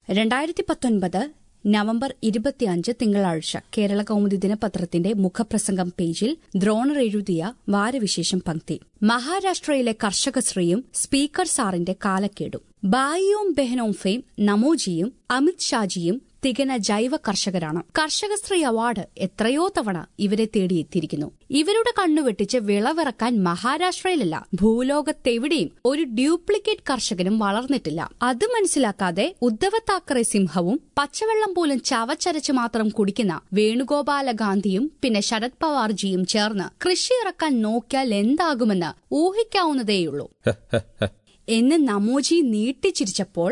രണ്ടായിരത്തി പത്തൊൻപത് നവംബർ ഇരുപത്തിയഞ്ച് തിങ്കളാഴ്ച കേരള കൗമുദി ദിനപത്രത്തിന്റെ മുഖപ്രസംഗം പേജിൽ ദ്രോണർ എഴുതിയ വാരവിശേഷം പങ്ക്തി മഹാരാഷ്ട്രയിലെ കർഷകശ്രീയും സ്പീക്കർ സാറിന്റെ കാലക്കേടും ബായിയോം ബെഹനോംഫെയും നമോജിയും അമിത് ഷാജിയും തികഞ്ഞ ജൈവ കർഷകരാണ് കർഷകശ്രീ അവാർഡ് എത്രയോ തവണ ഇവരെ തേടിയെത്തിയിരിക്കുന്നു ഇവരുടെ കണ്ണുവെട്ടിച്ച് വിളവിറക്കാൻ മഹാരാഷ്ട്രയിലല്ല ഭൂലോകത്തെവിടെയും ഒരു ഡ്യൂപ്ലിക്കേറ്റ് കർഷകനും വളർന്നിട്ടില്ല അത് മനസ്സിലാക്കാതെ ഉദ്ധവ താക്കറെ സിംഹവും പച്ചവെള്ളം പോലും ചവച്ചരച്ച് മാത്രം കുടിക്കുന്ന വേണുഗോപാല ഗാന്ധിയും പിന്നെ ശരത് പവാർജിയും ചേർന്ന് കൃഷി ഇറക്കാൻ നോക്കിയാൽ എന്താകുമെന്ന് ഊഹിക്കാവുന്നതേയുള്ളൂ എന്ന് നമോജി നീട്ടിച്ചിരിച്ചപ്പോൾ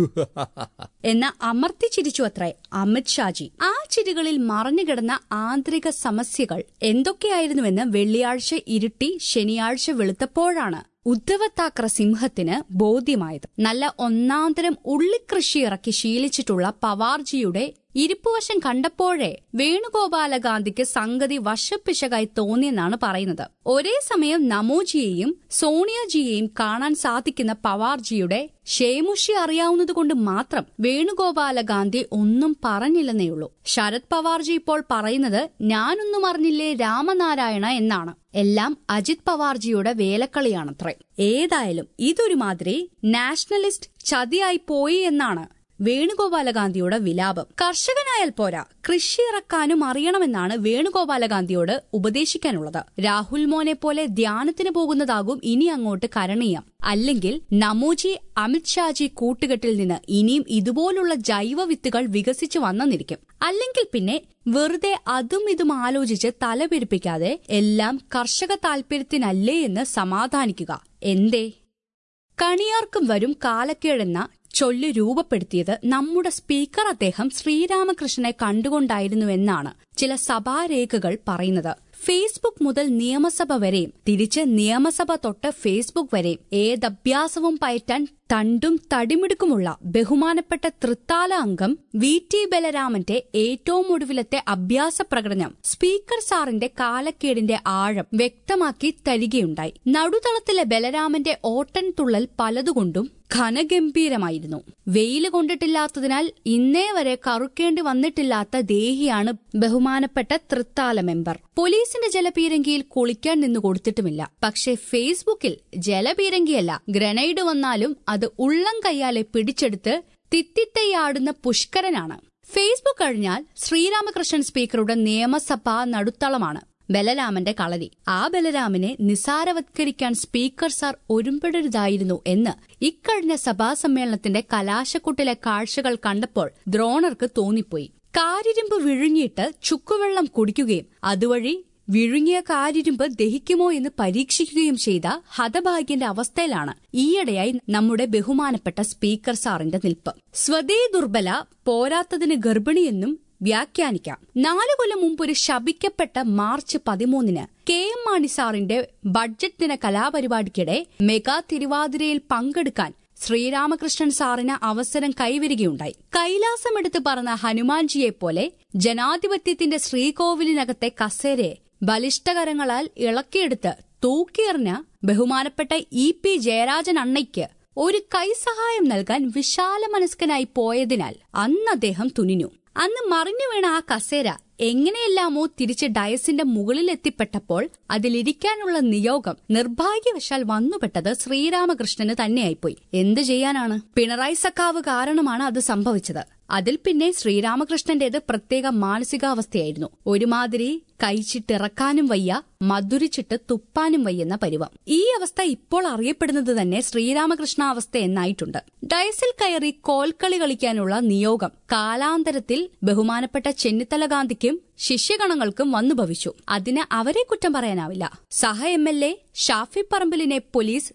എന്ന് അമർത്തി ചിരിച്ചു അത്രേ അമിത് ഷാജി ആ ചിരികളിൽ മറഞ്ഞുകിടന്ന ആന്തരിക സമസ്യകൾ എന്തൊക്കെയായിരുന്നുവെന്ന് വെള്ളിയാഴ്ച ഇരുട്ടി ശനിയാഴ്ച വെളുത്തപ്പോഴാണ് ഉദ്ധവ താക്കറ സിംഹത്തിന് ബോധ്യമായത് നല്ല ഒന്നാന്തരം ഉള്ളിക്കൃഷി ഇറക്കി ശീലിച്ചിട്ടുള്ള പവാർജിയുടെ ഇരിപ്പുവശം കണ്ടപ്പോഴേ വേണുഗോപാല ഗാന്ധിക്ക് സംഗതി വശപ്പിശകായി തോന്നിയെന്നാണ് പറയുന്നത് ഒരേ സമയം നമോജിയെയും സോണിയാജിയെയും കാണാൻ സാധിക്കുന്ന പവാർജിയുടെ ഷേമുഷി അറിയാവുന്നതുകൊണ്ട് മാത്രം വേണുഗോപാല ഗാന്ധി ഒന്നും പറഞ്ഞില്ലെന്നേയുള്ളൂ ശരത് പവാർജി ഇപ്പോൾ പറയുന്നത് ഞാനൊന്നും അറിഞ്ഞില്ലേ രാമനാരായണ എന്നാണ് എല്ലാം അജിത് പവാർജിയുടെ വേലക്കളിയാണത്രേ ഏതായാലും ഇതൊരുമാതിരി നാഷണലിസ്റ്റ് ചതിയായി പോയി എന്നാണ് വേണുഗോപാലഗാന്ധിയുടെ വിലാപം കർഷകനായാൽ പോരാ കൃഷി ഇറക്കാനും അറിയണമെന്നാണ് വേണുഗോപാലഗാന്ധിയോട് ഉപദേശിക്കാനുള്ളത് രാഹുൽ മോനെ പോലെ ധ്യാനത്തിന് പോകുന്നതാകും ഇനി അങ്ങോട്ട് കരണീയം അല്ലെങ്കിൽ നമോജി അമിത് ഷാജി കൂട്ടുകെട്ടിൽ നിന്ന് ഇനിയും ഇതുപോലുള്ള ജൈവ വിത്തുകൾ വികസിച്ചു വന്നെന്നിരിക്കും അല്ലെങ്കിൽ പിന്നെ വെറുതെ അതും ഇതും ആലോചിച്ച് തലപെരുപ്പിക്കാതെ എല്ലാം കർഷക താൽപര്യത്തിനല്ലേ എന്ന് സമാധാനിക്കുക എന്തേ കണിയാർക്കും വരും കാലക്കേടെന്ന ചൊല്ല് രൂപപ്പെടുത്തിയത് നമ്മുടെ സ്പീക്കർ അദ്ദേഹം ശ്രീരാമകൃഷ്ണനെ കണ്ടുകൊണ്ടായിരുന്നുവെന്നാണ് ചില സഭാരേഖകൾ പറയുന്നത് ഫേസ്ബുക്ക് മുതൽ നിയമസഭ വരെയും തിരിച്ച് നിയമസഭ തൊട്ട് ഫേസ്ബുക്ക് വരെയും ഏതഭ്യാസവും പയറ്റാൻ തണ്ടും തടിമിടുക്കുമുള്ള ബഹുമാനപ്പെട്ട തൃത്താല അംഗം വി ടി ബലരാമന്റെ ഏറ്റവും ഒടുവിലത്തെ അഭ്യാസ പ്രകടനം സ്പീക്കർ സാറിന്റെ കാലക്കേടിന്റെ ആഴം വ്യക്തമാക്കി തരികയുണ്ടായി നടുതളത്തിലെ ബലരാമന്റെ ഓട്ടൻ തുള്ളൽ പലതുകൊണ്ടും ഘനഗംഭീരമായിരുന്നു വെയില് കൊണ്ടിട്ടില്ലാത്തതിനാൽ ഇന്നേ വരെ കറുക്കേണ്ടി വന്നിട്ടില്ലാത്ത ദേഹിയാണ് ബഹുമാനപ്പെട്ട തൃത്താല മെമ്പർ പോലീസിന്റെ ജലപീരങ്കിയിൽ കുളിക്കാൻ നിന്ന് കൊടുത്തിട്ടുമില്ല പക്ഷേ ഫേസ്ബുക്കിൽ ജലപീരങ്കിയല്ല ഗ്രനൈഡ് വന്നാലും അത് ഉള്ളം കൈയാലെ പിടിച്ചെടുത്ത് തിത്തിത്തയാടുന്ന പുഷ്കരനാണ് ഫേസ്ബുക്ക് കഴിഞ്ഞാൽ ശ്രീരാമകൃഷ്ണൻ സ്പീക്കറുടെ നിയമസഭാ നടുത്തളമാണ് ബലരാമന്റെ കളരി ആ ബലരാമനെ നിസാരവത്കരിക്കാൻ സ്പീക്കർ സാർ ഒരുമ്പെടരുതായിരുന്നു എന്ന് ഇക്കഴിഞ്ഞ സഭാ സമ്മേളനത്തിന്റെ കലാശക്കുട്ടിലെ കാഴ്ചകൾ കണ്ടപ്പോൾ ദ്രോണർക്ക് തോന്നിപ്പോയി കാരിരുമ്പ് വിഴുങ്ങിയിട്ട് ചുക്കുവെള്ളം കുടിക്കുകയും അതുവഴി വിഴുങ്ങിയ കാരിരുമ്പ് ദഹിക്കുമോ എന്ന് പരീക്ഷിക്കുകയും ചെയ്ത ഹതഭാഗ്യന്റെ അവസ്ഥയിലാണ് ഈയിടെയായി നമ്മുടെ ബഹുമാനപ്പെട്ട സ്പീക്കർ സാറിന്റെ നിൽപ്പ് സ്വദേ ദുർബല പോരാത്തതിന് ഗർഭിണിയെന്നും വ്യാഖ്യാനിക്കാം നാലു കൊല്ലം മുമ്പ് ഒരു ശപിക്കപ്പെട്ട മാർച്ച് പതിമൂന്നിന് കെ എം മാണി സാറിന്റെ ബഡ്ജറ്റ് ദിന കലാപരിപാടിക്കിടെ മെഗാ തിരുവാതിരയിൽ പങ്കെടുക്കാൻ ശ്രീരാമകൃഷ്ണൻ സാറിന് അവസരം കൈവരികയുണ്ടായി കൈലാസമെടുത്ത് പറഞ്ഞ ഹനുമാൻജിയെപ്പോലെ ജനാധിപത്യത്തിന്റെ ശ്രീകോവിലിനകത്തെ കസേരയെ ബലിഷ്ഠകരങ്ങളാൽ ഇളക്കിയെടുത്ത് തൂക്കിയെറിഞ്ഞ ബഹുമാനപ്പെട്ട ഇ പി ജയരാജൻ അണ്ണയ്ക്ക് ഒരു കൈസഹായം നൽകാൻ വിശാല മനസ്കനായി പോയതിനാൽ അന്ന് അദ്ദേഹം തുനിഞ്ഞു അന്ന് മറിഞ്ഞു വീണ ആ കസേര എങ്ങനെയെല്ലാമോ തിരിച്ച് ഡയസിന്റെ മുകളിലെത്തിപ്പെട്ടപ്പോൾ അതിലിരിക്കാനുള്ള നിയോഗം നിർഭാഗ്യവശാൽ വന്നുപെട്ടത് ശ്രീരാമകൃഷ്ണന് തന്നെയായിപ്പോയി എന്തു ചെയ്യാനാണ് പിണറായി സഖാവ് കാരണമാണ് അത് സംഭവിച്ചത് അതിൽ പിന്നെ ശ്രീരാമകൃഷ്ണന്റേത് പ്രത്യേക മാനസികാവസ്ഥയായിരുന്നു ഒരുമാതിരി കഴിച്ചിട്ടിറക്കാനും വയ്യ മധുരിച്ചിട്ട് തുപ്പാനും വയ്യെന്ന പരുവം ഈ അവസ്ഥ ഇപ്പോൾ അറിയപ്പെടുന്നത് തന്നെ ശ്രീരാമകൃഷ്ണ അവസ്ഥ എന്നായിട്ടുണ്ട് ഡയസിൽ കയറി കോൽക്കളി കളിക്കാനുള്ള നിയോഗം കാലാന്തരത്തിൽ ബഹുമാനപ്പെട്ട ചെന്നിത്തല ഗാന്ധിക്കും ശിഷ്യഗണങ്ങൾക്കും വന്നു ഭവിച്ചു അതിന് അവരെ കുറ്റം പറയാനാവില്ല സഹ എം എൽ എ ഷാഫി പറമ്പലിനെ പോലീസ്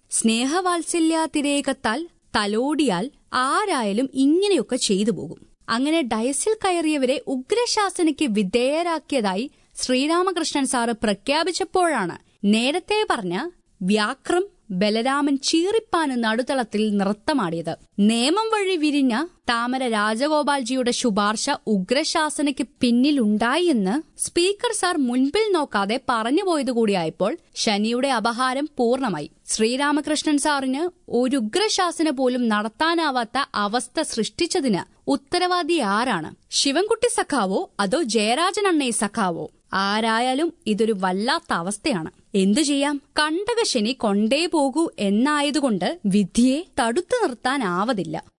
സ്നേഹവാത്സല്യാതിരേകത്താൽ തലോടിയാൽ ആരായാലും ഇങ്ങനെയൊക്കെ ചെയ്തു പോകും അങ്ങനെ ഡയസിൽ കയറിയവരെ ഉഗ്രശാസനയ്ക്ക് വിധേയരാക്കിയതായി ശ്രീരാമകൃഷ്ണൻ സാറ് പ്രഖ്യാപിച്ചപ്പോഴാണ് നേരത്തെ പറഞ്ഞ വ്യാക്രം ബലരാമൻ ചീറിപ്പാന് നടുതളത്തിൽ നൃത്തമാടിയത് നിയമം വഴി വിരിഞ്ഞ താമര രാജഗോപാൽജിയുടെ ശുപാർശ ഉഗ്രശാസനയ്ക്ക് പിന്നിലുണ്ടായി എന്ന് സ്പീക്കർ സാർ മുൻപിൽ നോക്കാതെ പറഞ്ഞുപോയതുകൂടിയായപ്പോൾ ശനിയുടെ അപഹാരം പൂർണ്ണമായി ശ്രീരാമകൃഷ്ണൻ സാറിന് ഒരു ഉഗ്രശാസന പോലും നടത്താനാവാത്ത അവസ്ഥ സൃഷ്ടിച്ചതിന് ഉത്തരവാദി ആരാണ് ശിവൻകുട്ടി സഖാവോ അതോ ജയരാജൻ അണ്ണയെ സഖാവോ ആരായാലും ഇതൊരു വല്ലാത്ത അവസ്ഥയാണ് എന്തു ചെയ്യാം കണ്ടകശനി കൊണ്ടേ പോകൂ എന്നായതുകൊണ്ട് വിധിയെ തടുത്തു നിർത്താനാവതില്ല